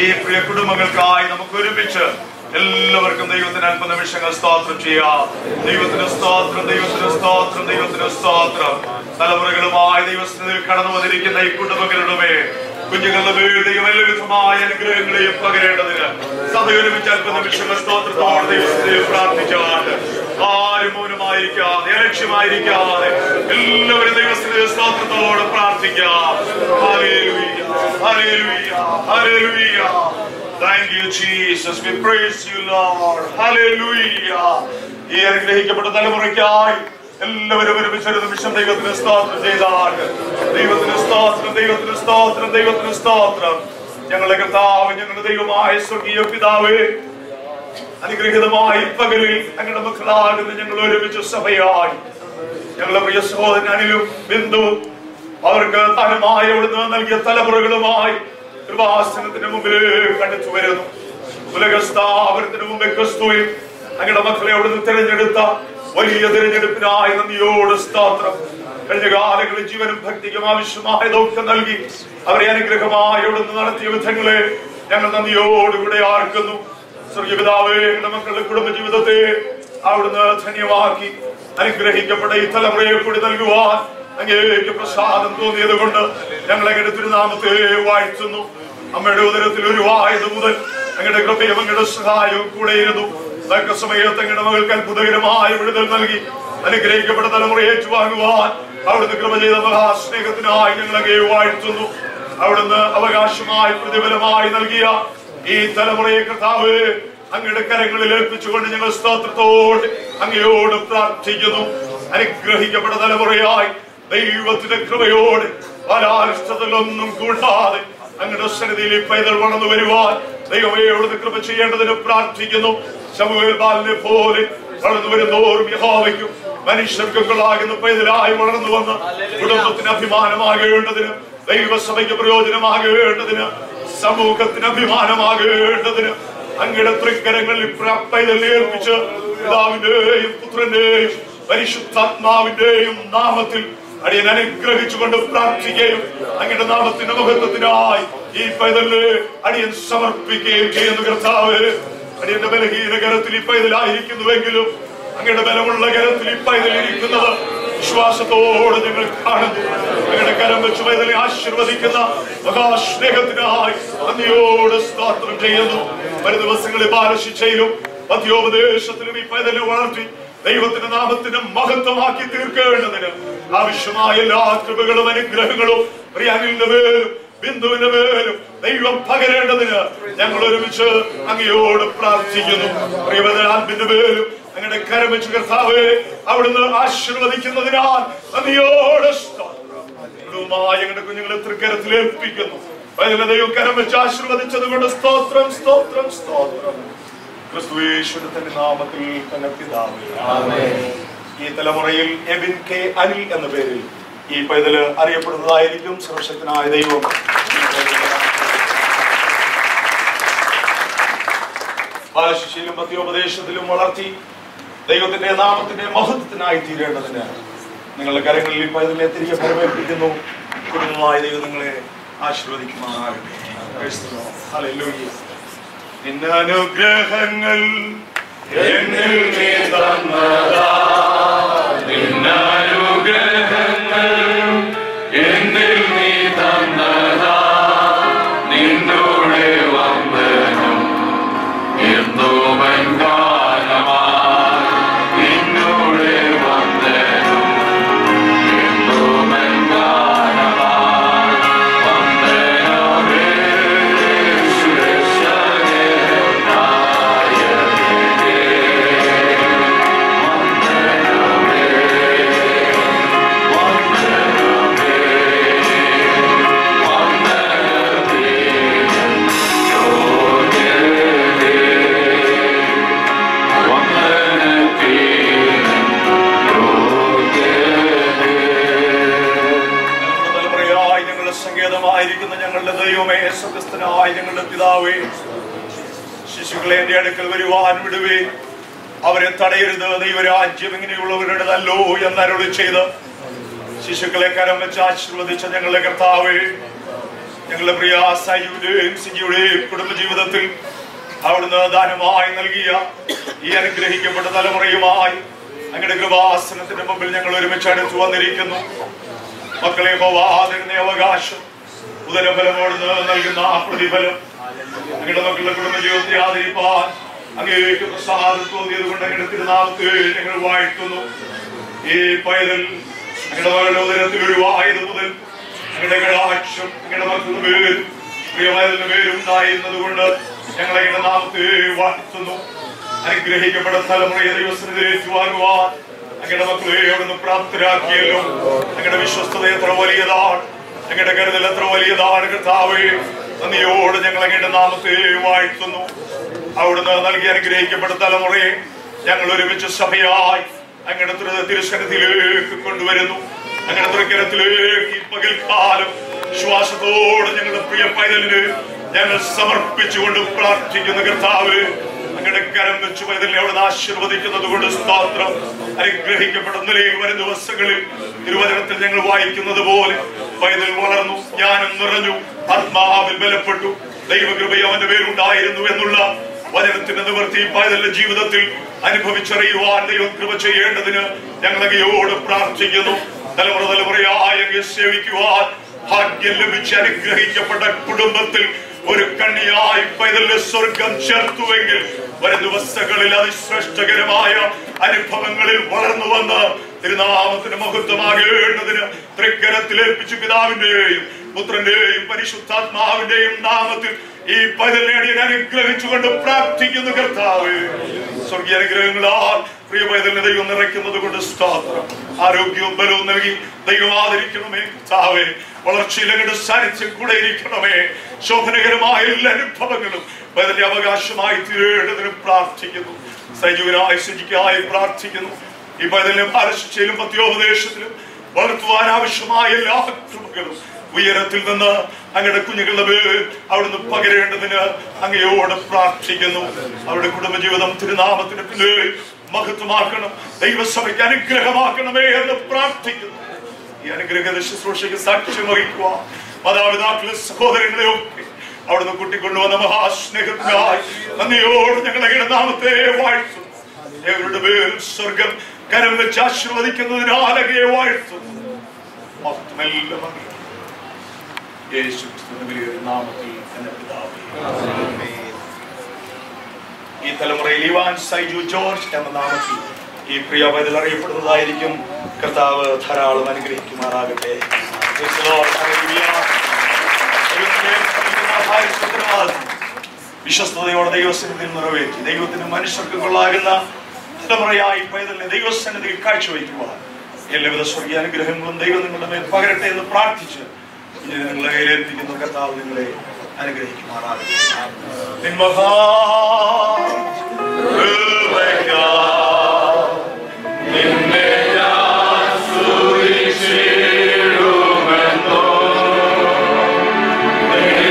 ഈ പ്രിയ കുടുംബങ്ങൾക്കായി നമുക്ക് ഒരുമിച്ച് എല്ലാവർക്കും ദൈവത്തിന് അല്പ നിമിഷങ്ങൾ സ്തോത്രം ചെയ്യാം ദൈവത്തിന് സ്തോത്രം ദൈവത്തിന് സ്തോത്രം ദൈവത്തിന് സ്തോത്രം തലമുറകളുമായി ദൈവസ്ഥിതിയിൽ കടന്നു വന്നിരിക്കുന്ന ഈ കുടുംബങ്ങളുടെ മേൽ കുഞ്ഞുങ്ങളുടെ മേൽ ദൈവം എല്ലാ വിധമായ അനുഗ്രഹങ്ങളെയും പകരേണ്ടതിന് സഭ ഒരുമിച്ച് അല്പ നിമിഷങ്ങൾ സ്തോത്രത്തോടെ ദൈവസ്ഥിതിയിൽ പ്രാർത്ഥിച്ചാണ്ട് ആരും മൗനമായിരിക്കാതെ അലക്ഷ്യമായിരിക്കാതെ എല്ലാവരും ദൈവസ്ഥിതിയിൽ സ്തോത്രത്തോടെ പ്രാർത്ഥിക്കാം hallelujah hallelujah hallelujah Thank you, Jesus. We praise you, Lord. Hallelujah. ഈ അനുഗ്രഹിക്കപ്പെട്ട തലമുറയ്ക്കായി എല്ലാവരും ഒരുമിച്ച് ഒരു നിമിഷം ദൈവത്തിന് സ്തോത്രം ചെയ്താണ് ദൈവത്തിന് സ്തോത്രം ദൈവത്തിന് സ്തോത്രം ദൈവത്തിന് സ്തോത്രം ഞങ്ങളുടെ കർത്താവ് ഞങ്ങളുടെ ദൈവമായ സ്വർഗീയ പിതാവേ അനുഗ്രഹീതമായ ഈ പകലിൽ ഞങ്ങളുടെ മക്കളാകുന്ന ഞങ്ങൾ ഒരുമിച്ച് സഭയായി ഞങ്ങളുടെ പ്രിയ സഹോദരൻ അനിലും ബിന്ദുവും അവർക്ക് തനമായ അവിടുന്ന് നൽകിയ തലമുറകളുമായി കൃപാസനത്തിന് മുമ്പിലേക്ക് അടുത്തു വരുന്നു ഉലകസ്ഥാപനത്തിന് മുമ്പേ ക്രിസ്തുവിൽ ഞങ്ങളുടെ മക്കളെ അവിടുന്ന് തിരഞ്ഞെടുത്ത വലിയ തിരഞ്ഞെടുപ്പിനായി നന്ദിയോട് സ്തോത്രം കഴിഞ്ഞ കാലങ്ങളിൽ ജീവനും ഭക്തിക്കും ആവശ്യമായതൊക്കെ നൽകി അവരെ അനുഗ്രഹമായി അവിടുന്ന് നടത്തിയ വിധങ്ങളെ ഞങ്ങൾ നന്ദിയോടുകൂടെ ആർക്കുന്നു സ്വർഗീയപിതാവേ ഞങ്ങളുടെ മക്കളുടെ കുടുംബ ജീവിതത്തെ അവിടുന്ന് ധന്യമാക്കി അനുഗ്രഹിക്കപ്പെട്ട ഈ തലമുറയെ കൂടി നൽകുവാൻ അങ്ങേക്ക് പ്രസാദം തോന്നിയത് കൊണ്ട് ഞങ്ങൾ അങ്ങയുടെ തിരുനാമത്തെ വാഴ്ത്തുന്നു അമ്മയുടെ ഉദരത്തിൽ ഒരു വായത് മുതൽ അങ്ങയുടെ കൃപയും അങ്ങയുടെ സഹായവും കൂടെയിരുന്നു തക്ക സമയത്ത് അങ്ങയുടെ മകൾക്ക് അത്ഭുതകരമായ വിടുതൽ നൽകി അനുഗ്രഹിക്കപ്പെട്ട തലമുറയെ ഏറ്റുവാങ്ങുവാൻ അവിടുന്ന് കൃപ ചെയ്ത മഹാസ്നേഹത്തിനായി ഞങ്ങൾ അങ്ങേ വാഴ്ത്തുന്നു അവിടുന്ന് അവകാശമായി പ്രതിഫലമായി നൽകിയ ഈ തലമുറയെ കർത്താവ് അങ്ങയുടെ കരങ്ങളിൽ ഏൽപ്പിച്ചുകൊണ്ട് ഞങ്ങൾ സ്തോത്രത്തോട് അങ്ങയോട് പ്രാർത്ഥിക്കുന്നു അനുഗ്രഹിക്കപ്പെട്ട തലമുറയായി ദൈവത്തിന്റെ കൃപയോട് പരാരിഷ്ടത്തിലൊന്നും കൂടാതെ അങ്ങയുടെ സന്നിധിയിൽ ഈ പൈതൽ വളർന്നു വരുവാൻ ദൈവമേ അവിടുന്ന് കൃപ ചെയ്യേണ്ടതിന് പ്രാർത്ഥിക്കുന്നു ശമുവേൽ ബാലിനെ പോലെ വളർന്നു വരുന്നോറും യഹോവയ്ക്കും മനുഷ്യർക്കുകളാകുന്ന പൈതലായി വളർന്നു വന്ന് കുടുംബത്തിന് അഭിമാനമാകേണ്ടതിന് ദൈവസഭയ്ക്ക് പ്രയോജനമാകേണ്ടതിന് സമൂഹത്തിന് അഭിമാനമാകേണ്ടതിന് അങ്ങയുടെ തൃക്കരങ്ങളിൽ പ്ര- പൈതൽ ഏൽപ്പിച്ച് പിതാവിന്റെയും പുത്രന്റെയും പരിശുദ്ധാത്മാവിന്റെയും നാമത്തിൽ അടിയൻ അനുഗ്രഹിച്ചുകൊണ്ട് പ്രാർത്ഥിക്കുകയും അങ്ങയുടെ നാമത്തിന്റെ മഹത്വത്തിനായി ഈ പൈതലിന് അടിയൻ സമർപ്പിക്കുകയും ചെയ്യുന്നു കർത്താവ് അടിയന്റെ ബലഹീന കരത്തിൽ ഈ പൈതലായിരിക്കുന്നുവെങ്കിലും അങ്ങയുടെ ബലമുള്ള കരത്തിൽ ഈ പൈതലിരിക്കുന്നത് വിശ്വാസത്തോടെ ഞങ്ങൾ കാണുന്നു അങ്ങയുടെ കരം വെച്ച് പൈതലിനെ ആശീർവദിക്കുന്ന മഹാസ്നേഹത്തിനായി നന്ദിയോട് സ്തോത്രം ചെയ്യുന്നു വരും ദിവസങ്ങളിൽ ബാലശിക്ഷയിലും മധ്യോപദേശത്തിലും ഈ പൈതലിനെ വളർത്തി ദൈവത്തിന്റെ നാമത്തിന് മഹത്വമാക്കി തീർക്കേണ്ടതിന് ആവശ്യമായ എല്ലാ കൃപകളും അനുഗ്രഹങ്ങളും പ്രിയാനിന്റെ മേലും ബിന്ദുവിന്റെ മേലും ദൈവം പകരേണ്ടതിന് ഞങ്ങൾ ഒരുമിച്ച് അങ്ങയോട് പ്രാർത്ഥിക്കുന്നു പ്രിയവദനാത്മിന്റെ മേലും അങ്ങയുടെ കരം വെച്ച് കർത്താവ് അവിടുന്ന് ആശീർവദിക്കുന്നതിനാൽ നന്ദിയോട് സ്തോത്രം. കുടുംബമായ ഞങ്ങളുടെ കുഞ്ഞുങ്ങളെ തൃക്കരത്തിൽ ഏൽപ്പിക്കുന്നു അതിനെ ദൈവം കരം വെച്ച് ആശീർവദിച്ചത് കൊണ്ട് സ്തോത്രം സ്തോത്രം സ്തോത്രം ക്രിസ്തുവേശ്വരത്തിന്റെ നാമത്തിൽ തന്നെ പിതാവ് ഈ തലമുറയിൽ എബിൻ കെ അനിൽ എന്ന പേരിൽ ഈ പൈതല് അറിയപ്പെടുന്നതായിരിക്കും സർവശക്തനായ ദൈവം ബാലശിശയിലും മധ്യോപദേശത്തിലും വളർത്തി ദൈവത്തിന്റെ നാമത്തിന്റെ മഹത്വത്തിനായി തീരേണ്ടതിന് നിങ്ങളുടെ കരങ്ങളിൽ ഈ പൈതലിനെ തിരികെ പരമേൽപ്പിക്കുന്നു കുടുംബമായ ദൈവം നിങ്ങളെ ആശീർവദിക്കുമാറാകട്ടെ Praise the Lord. Hallelujah. നിന്റെ അനുഗ്രഹങ്ങൾ എന്നിൽ നീ തന്നതാ നിന്നനുഗ്രഹങ്ങൾ എന്നിൽ നീ തന്നതാ നിന്നോടെ വന്ദനം എന്നുമൻ ഗാനമായി നിന്നോടെ വന്ദനം എന്നുമൻ ഗാനമായി വന്ദനമേ സുരക്ഷകനായ ഞങ്ങളുടെ തലമുറയായി ഞങ്ങളുടെ സങ്കേതമായിരിക്കുന്ന ഞങ്ങളുടെ ദൈവമേ സത്യസ്ഥനായ ഞങ്ങളുടെ പിതാവേ ശിശുക്കളെ എന്റെ അടുക്കൽ വരുവാൻ വിടുവേ അവരെ തടയരുത് ദൈവരാജ്യം ഇങ്ങനെയുള്ളവരുടേതല്ലോ എന്നരുളി ചെയ്ത് ശിശുക്കളെ കരം വെച്ച് ആശീർവദിച്ച ഞങ്ങളുടെ കർത്താവേ ഞങ്ങളുടെ പ്രിയ സൈയുടെയും സിജിയുടെയും കുടുംബജീവിതത്തിൽ അവിടുന്ന് ദാനമായി നൽകിയ ഈ അനുഗ്രഹിക്കപ്പെട്ട തലമുറയുമായി അങ്ങയുടെ കൃപാസനത്തിന്റെ മുമ്പിൽ ഞങ്ങൾ ഒരുമിച്ച് അടുത്തു വന്നിരിക്കുന്നു മക്കളെ പോവാതിരുന്ന അവകാശം ഉദരഫലമോടുന്ന് നൽകുന്ന ആ പ്രതിഫലം അങ്ങയുടെ മക്കളുടെ കുടുംബജീവിതത്തെ ആദരിപ്പാൻ അങ്ങേക്ക് പ്രസാദം തോന്നിയത് കൊണ്ട് അങ്ങയുടെ തിരുനാമത്തെ ഞങ്ങൾ വാഴ്ത്തുന്നു ഈ പൈതൽ അങ്ങയുടെ മകളുടെ ഉദരത്തിൽ ഒഴിവായത് മുതൽ അങ്ങയുടെ കടാക്ഷം അങ്ങയുടെ മക്കളുടെ പേരും പ്രിയമായതിന്റെ പേരും ഉണ്ടായിരുന്നത് കൊണ്ട് ഞങ്ങൾ അങ്ങയുടെ നാമത്തെ വാഴ്ത്തുന്നു അനുഗ്രഹിക്കപ്പെട്ട തലമുറയെ ദൈവസ്ഥിതി ഏറ്റുവാങ്ങുവാൻ അങ്ങയുടെ മക്കളെ അവിടുന്ന് പ്രാപ്തരാക്കിയല്ലോ അങ്ങയുടെ വിശ്വസ്തത എത്ര വലിയതാണ് അങ്ങയുടെ കരുതൽ എത്ര വലിയതാണ് കർത്താവേ നന്ദിയോട് ഞങ്ങൾ അങ്ങയുടെ നാമത്തെ വാഴ്ത്തുന്നു അവിടുന്ന് നൽകി അനുഗ്രഹിക്കപ്പെട്ട തലമുറയെ ഞങ്ങൾ ഒരുമിച്ച് സഭയായി അങ്ങയുടെ തിരു- തിരുസന്നിധിയിലേക്ക് കൊണ്ടുവരുന്നു അങ്ങയുടെ തൃക്കരത്തിലേക്ക് ഈ പകൽക്കാലം ശ്വാസത്തോടെ ഞങ്ങളുടെ പ്രിയ പൈതലിന് ഞങ്ങൾ സമർപ്പിച്ചുകൊണ്ട് പ്രാർത്ഥിക്കുന്ന കർത്താവ് അങ്ങയുടെ കരം വെച്ച് പൈതലിനെ അവിടെ ആശീർവദിക്കുന്നത് കൊണ്ട് സ്തോത്രം അനുഗ്രഹിക്കപ്പെട്ട നിലയിൽ വരും ദിവസങ്ങളിൽ തിരുവചനത്തിൽ ഞങ്ങൾ വായിക്കുന്നത് പോലെ പൈതൽ വളർന്നു ജ്ഞാനം നിറഞ്ഞു ആത്മാവിൽ ബലപ്പെട്ടു ദൈവകൃപ അവന്റെ പേരുണ്ടായിരുന്നു എന്നുള്ള വചനത്തിന്റെ നിവൃത്തി പൈതലിന്റെ ജീവിതത്തിൽ അനുഭവിച്ചറിയുവാൻ ദൈവം കൃപ ചെയ്യേണ്ടതിന് ഞങ്ങൾ അങ്ങയോട് പ്രാർത്ഥിക്കുന്നു തലമുറ തലമുറയായി അങ്ങയെ സേവിക്കുവാൻ ഭാഗ്യം ലഭിച്ച് അനുഗ്രഹിക്കപ്പെട്ട കുടുംബത്തിൽ ഒരു കണ്ണിയായി പൈതലിന്റെ സ്വർഗം ചേർത്തുവെങ്കിൽ വരും ദിവസങ്ങളിൽ അതിശ്രേഷ്ഠകരമായ അനുഭവങ്ങളിൽ വളർന്നു വന്ന് തിരുനാമത്തിന് മഹത്വമാകേണ്ടതിന് തൃക്കരത്തിലേൽപ്പിച്ചു പിതാവിന്റെയും പുത്രന്റെയും പരിശുദ്ധാത്മാവിന്റെയും നാമത്തിൽ ഈ പൈതലിനെ അടിയൻ അനുഗ്രഹിച്ചുകൊണ്ട് പ്രാർത്ഥിക്കുന്നു കർത്താവ് സ്വർഗീയ അനുഗ്രഹങ്ങളാൽ പ്രിയ പൈതലിനെ ദൈവം നിറയ്ക്കുന്നത് കൊണ്ട് സ്തോത്രം ആരോഗ്യവും ബലവും നൽകി ദൈവം ആദരിക്കണമേ കർത്താവേ വളർച്ചയിൽ അങ്ങയുടെ സാന്നിധ്യം കൂടെ ഇരിക്കണമേ ശോഭനകരമായ എല്ലാ അനുഭവങ്ങളും പൈതലിന്റെ അവകാശമായി തീരേണ്ടതിന് പ്രാർത്ഥിക്കുന്നു സജീവനായി ശുചിക്കായി പ്രാർത്ഥിക്കുന്നു ഈ പൈതലിനെ ഭാരശിച്ചയിലും പത്യോപദേശത്തിലും വളർത്തുവാൻ ആവശ്യമായ എല്ലാ കൃപകളും ഉയരത്തിൽ നിന്ന് അങ്ങയുടെ കുഞ്ഞുങ്ങളുടെ പേര് അവിടുന്ന് പകരേണ്ടതിന് അങ്ങയോട് പ്രാർത്ഥിക്കുന്നു അവരുടെ കുടുംബജീവിതം തിരുനാമത്തിന് പിന്നിൽ മഹത്വമാക്കണം ദൈവസഭയ്ക്ക് അനുഗ്രഹമാക്കണമേ എന്ന് പ്രാർത്ഥിക്കുന്നു ഈ അനുഗ്രഹ ശുശ്രൂഷയ്ക്ക് സാക്ഷ്യം വഹിക്കുക മാതാപിതാക്കളെ സഹോദരങ്ങളെ ഒക്കെ അവിടുന്ന് കൂട്ടിക്കൊണ്ടുവന്ന മഹാസ്നേഹത്തിനായി നന്ദിയോട് ഞങ്ങൾ അങ്ങയുടെ നാമത്തെ വാഴ്ത്തുന്നു അവരുടെ പേരും സ്വർഗം കരം വെച്ച് ആശീർവദിക്കുന്നതിനാൽ അങ്ങയെ വാഴ്ത്തുന്നു മഹത്വമെല്ലാം അങ്ങേ. യേശു ക്രിസ്തുവിന്റെ വലിയൊരു നാമത്തിൽ എന്റെ പിതാവേ. ഈ തലമുറയിൽ ഇവാൻ സൈജു ജോർജ് എന്ന നാമത്തിൽ ഈ പ്രിയ പൈതൽ അറിയപ്പെടുന്നതായിരിക്കും കർത്താവ് ധാരാളം അനുഗ്രഹിക്കുമാറാകട്ടെ Praise the Lord. Hallelujah. ദൈവത്തിന്റെ പരിശുദ്ധമായ ഉത്തരവാദിത്വം വിശ്വസ്തയോടെ ദൈവസന്നിധിയിൽ നിറവേറ്റി ദൈവത്തിന് മനുഷ്യർക്ക് കൊള്ളാകുന്ന തലമുറയായി പൈതലിനെ ദൈവസന്നിധിയിൽ കാഴ്ചവെക്കുവാൻ എല്ലാവിധ സ്വർഗീയ അനുഗ്രഹങ്ങളും ദൈവം നിങ്ങളുടെ മേൽ പകരട്ടെ എന്ന് പ്രാർത്ഥിച്ച് ഇനി നിങ്ങളെ കയ്യിലേൽപ്പിക്കുന്ന കർത്താവ് നിങ്ങളെ അനുഗ്രഹിക്കുമാറാകട്ടെ നിൻമഹാ കൃപയ്ക്കായി നിന്നെ ഞാൻ സ്തുതിച്ചിടുമെന്നോ. നിൻ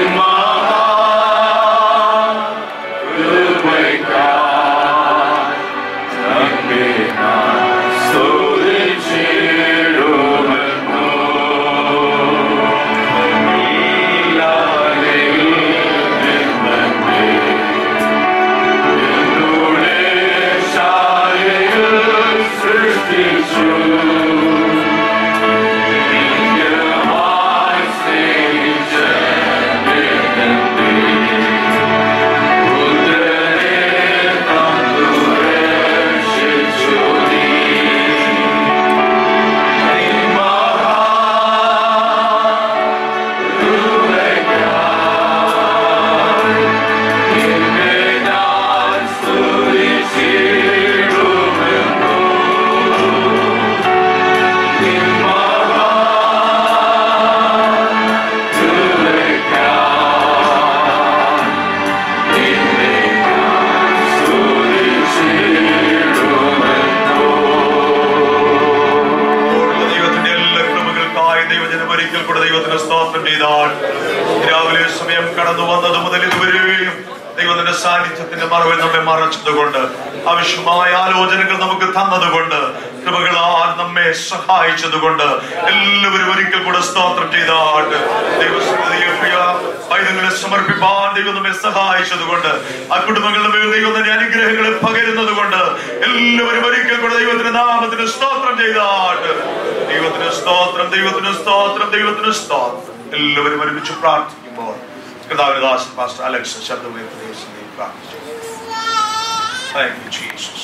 മഹാകൃപയ്ക്കായി നിന്നെ ഞാൻ സ്തുതിച്ചിടുമെന്നോ. നീലാലയിൽ നിന്നെ എന്നോടെ ശാലയിൽ സൃഷ്ടിച്ചു നിത്യമായി സ്നേഹിച്ച എന്നെ പുത്രനെ തന്നു രക്ഷിച്ചു നീ. നിൻ മഹാകൃപയ്ക്കായി നിന്നെ ഞാൻ സ്തുതിച്ചിടുമെന്നോ. നിൻ മഹാകൃപയ്ക്കായി നിന്നെ ഞാൻ സ്തുതിച്ചിടുമെന്നോ. ഉള്ള ദൈവത്തിന്റെ എല്ലാ കൃപകൾക്കായി ദൈവജനം ഒരിക്കൽ കൂടെ ദൈവത്തിന് സ്തോത്രം ചെയ്താൽ രാവിലെ സമയം കടന്നു വന്നത് മുതൽ ഇതുവരെയും ദൈവത്തിന്റെ സാന്നിധ്യത്തിന്റെ മറവിൽ നമ്മെ മറച്ചതുകൊണ്ട് ആവശ്യമായ ആലോചനകൾ നമുക്ക് തന്നതുകൊണ്ട് കൃപകളാൽ നമ്മെ സഹായിച്ചതുകൊണ്ട് എല്ലാവരും ഒരിക്കൽ കൂടെ സ്തോത്രം ചെയ്താട്ട് ദൈവസന്നിധിയിൽ പ്രിയ പൈതങ്ങളെ സമർപ്പിപ്പാൻ ദൈവം നമ്മെ സഹായിച്ചതുകൊണ്ട് ആ കുടുംബങ്ങളുടെ മേൽ ദൈവം തന്നെ അനുഗ്രഹങ്ങളെ പകരുന്നത് കൊണ്ട് എല്ലാവരും ഒരിക്കൽ കൂടെ ദൈവത്തിന്റെ നാമത്തിന് സ്തോത്രം ചെയ്താട്ട് ദൈവത്തിന് സ്തോത്രം ദൈവത്തിന് സ്തോത്രം ദൈവത്തിന് സ്തോത്രം എല്ലാവരും ഒരുമിച്ച് പ്രാർത്ഥിക്കുമ്പോൾ കർത്താവിന്റെ ദാസൻ പാസ്റ്റർ അലക്സ് ശബ്ദമുയർത്തി ദൈവസന്നിധിയിൽ പ്രാർത്ഥിച്ചു Thank you, Jesus.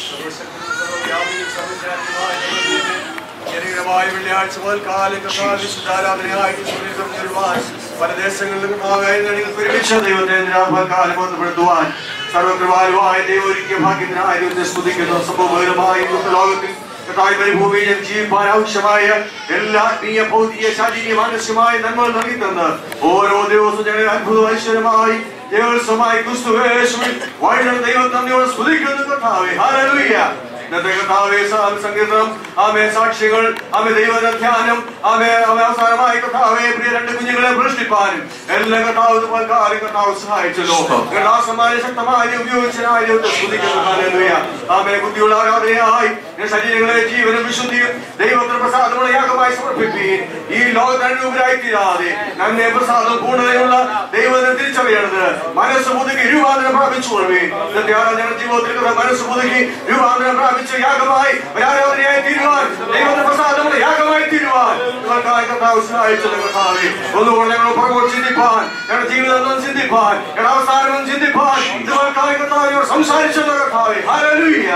ശരീരമായ വെള്ളിയാഴ്ച മുതൽ കാലം കഥാവിശുദ്ധാരാധനയായിട്ട് സൂര്യസംരുവാൻ പല ദേശങ്ങളിലും ഒരുമിച്ച ദൈവത്തെ കാലം ബന്ധപ്പെടുത്തുവാൻ സർവകൃപാലുവായ ദൈവം ഒരുക്കിയ ഭാഗ്യത്തിനായ ദൈവത്തെ സ്തുതിക്കുന്നു സംഭവപരമായ ഇന്നത്തെ ലോകത്തിൽ കർത്താവ് മരുഭൂമിയിൽ ജീവിക്കാൻ ആവശ്യമായ എല്ലാ ആത്മീയ ഭൗതിക ശാരീരിക മാനസികമായ നന്മകൾ നൽകി തന്ന് ഓരോ ദിവസവും ഞങ്ങളെ അത്ഭുത ഐശ്വര്യമായി ദേവസ്വമായി ക്രിസ്തുവേശുവിൽ വാഴുന്ന ദൈവം തന്നെയോട് സ്തുതിക്കുന്നു കർത്താവേ ഹല്ലേലൂയ ഇന്നത്തെ കർത്താവേ സാ- സങ്കീർത്തനം ആമേ സാക്ഷികൾ ആമേ ദൈവന ധ്യാനം ആമേ ആമേ അവസാനമായി കർത്താവേ പ്രിയ രണ്ട് കുഞ്ഞുങ്ങളെ പ്രതിഷ്ഠിപ്പാനും എല്ലാം കർത്താവ് ഇതുപോലെ കാര്യം കർത്താവ് സഹായിച്ചല്ലോ കർത്താസമായ ശക്തമായ ഉപയോഗിച്ചനായ ദൈവത്തെ സ്തുതിക്കുന്നു ഹല്ലേലൂയ ആമേ ബുദ്ധിയുള്ള ആരാധനയായി നിന്റെ ശരീരങ്ങളെ ജീവനും വിശുദ്ധിയും ദൈവത്തിന് പ്രസാദമുള്ള യാഗമായി സമർപ്പിപ്പീൻ ഈ ലോകത്തിനുപരായി തീരാതെ നന്മ പ്രസാദം പൂർണ്ണതയുള്ള ദൈവത്തെ തിരിച്ചറിയണത് മനസ്സ് പുതുക്കി രൂപാന്തരം പ്രാപിച്ചു കൊള്ളുവേ ഇന്നത്തെ ആരാധന ജീവിതത്തിൽ കഥ മനസ്സ് പുതുക്കി രൂപാന്തരം പ്രാപിച്ച യാഗമായി ഒരു ആരാധനയായി തീരുവാൻ ദൈവത്തിന്റെ പ്രസാദമുള്ള യാഗമായി തീരുവാൻ നിങ്ങൾക്കായി കർത്താവ് സഹായിച്ചത് കർത്താവേ ഒന്നുകൊണ്ട് ഞങ്ങൾ പുറകോട്ട് ചിന്തിപ്പാൻ ഞങ്ങളുടെ ജീവിതം ഒന്ന് ചിന്തിപ്പാൻ ഞങ്ങളുടെ അവസാനം ഒന്ന് ചിന്തിപ്പാൻ നിങ്ങൾക്കായി കർത്താവ് സംസാരിച്ചത് കർത്താവേ ഹല്ലേലൂയ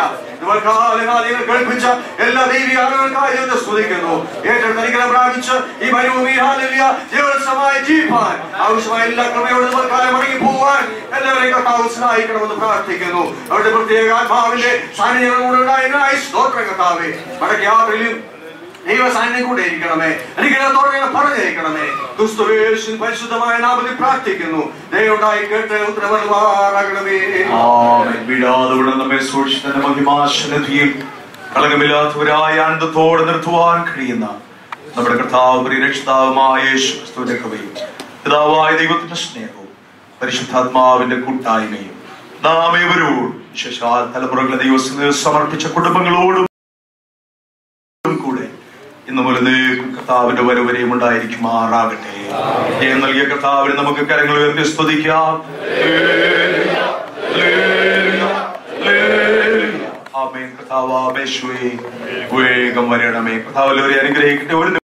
നിങ്ങൾ കേൾപ്പിച്ച എല്ലാ ദൈവിക ആളുകൾക്കായി ദൈവത്തെ സ്തുതിക്കുന്നു ഏറ്റവും അനുഗ്രഹം പ്രാപിച്ച് ഈ മരുഭൂമി ഹാലലിയ ജീവനസമായി ജീവിപ്പാൻ ആവശ്യമായ എല്ലാ കൃപയോട് കാലം മടങ്ങി പോവാൻ എല്ലാവരെയും കർത്താവ് സഹായിക്കണമെന്ന് പ്രാർത്ഥിക്കുന്നു അവരുടെ പ്രത്യേക ആത്മാവിന്റെ സാന്നിധ്യം ഉണ്ടായതിനായി സ്തോത്രം കർത്താവേ മടക്ക യാത്രയിലും ദൈവ സാന്നിധ്യം കൂടെ ഇരിക്കണമേ അനുഗ്രഹത്തോടെ ഞങ്ങളെ പറഞ്ഞിരിക്കണമേ ക്രിസ്തുവേശു പരിശുദ്ധമായ നാമത്തിൽ പ്രാർത്ഥിക്കുന്നു ദൈവണ്ടായി കേട്ട് ഉത്തരവരുമാറാകണമേ ആമേൻ. വീഴാതെ ഇവിടെ നമ്മെ സൂക്ഷിച്ച മഹിമാശനധിയിൽ കളങ്കമില്ലാത്തവരായ ആനന്ദത്തോടെ നിർത്തുവാൻ കഴിയുന്ന നമ്മുടെ കർത്താവ് പരിരക്ഷിതാവുമായ യേശു ക്രിസ്തുവിന്റെ കൃപയും പിതാവായ ദൈവത്തിന്റെ സ്നേഹവും പരിശുദ്ധാത്മാവിന്റെ കൂട്ടായ്മയും നാം ഏവരോടും വിശേഷാൽ തലമുറകളെ ദൈവത്തിന് സമർപ്പിച്ച കുടുംബങ്ങളോടും കൂടെ ഇന്ന് മുതലേക്കും കർത്താവിന്റെ വരവരെയും ഉണ്ടായിരിക്കുമാറാകട്ടെ ജയം നൽകിയ കർത്താവിന് നമുക്ക് കരങ്ങൾ ഉയർത്തി സ്തുതിക്കാം ഹല്ലേലൂയ, ഹല്ലേലൂയ, ഹല്ലേലൂയ. ആമേൻ കർത്താവ് ആമേശുവേ വേഗം വരണമേ കർത്താവ് എല്ലാവരെയും അനുഗ്രഹിക്കട്ടെ ഒരു